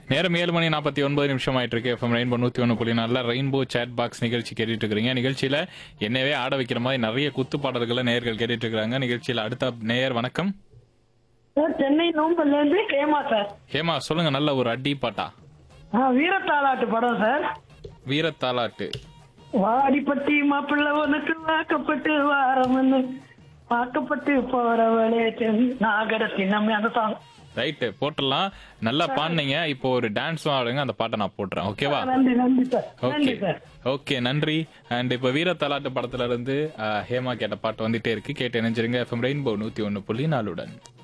நேரம் ஏழு மணி நாற்பத்தி ஒன்பது நிமிஷம் ஆயிட்டு இருக்கு எஃப்எம் ரெயின்போ நூத்தி ஒன்று புள்ளி நல்ல ரெயின்போ சேட் பாக்ஸ் நிகழ்ச்சி கேட்டுட்டு இருக்கிறீங்க நிகழ்ச்சியில என்னவே ஆட வைக்கிற மாதிரி நிறைய குத்து பாடல்களை நேயர்கள் கேட்டுட்டு இருக்காங்க நிகழ்ச்சியில அடுத்த நேயர் வணக்கம் சார் சென்னை நோம்பல்ல இருந்து கேமா சார் ஹேமா சொல்லுங்க நல்ல ஒரு அடி பாட்டா ஆ, வீரத்தாலாட்டு படம் சார் வீரத்தாலாட்டு வாடிப்பட்டி மாப்பிள்ளை உனக்கு வாக்கப்பட்டு வாரம்னு வாக்கப்பட்டு போறவளே தென் நாகரத்தினம் அந்த சாங் ரைட்டு போட்டுடலாம் நல்லா பாடுனீங்க இப்போ ஒரு டான்ஸும் ஆடுங்க அந்த பாட்டை நான் போட்டுறேன் ஓகேவா நன்றி நன்றி சார் ஓகே நன்றி சார் ஓகே நன்றி அண்ட் இப்போ வீரத்தலாட்டு படத்துல இருந்து அஹ், ஹேமா கேட்ட பாட்டு வந்துட்டே இருக்கு கேட்டு இணைஞ்சிருங்க எஃப்எம் ரெயின்போ நூத்தி ஒன்னு புள்ளி நாலுடன்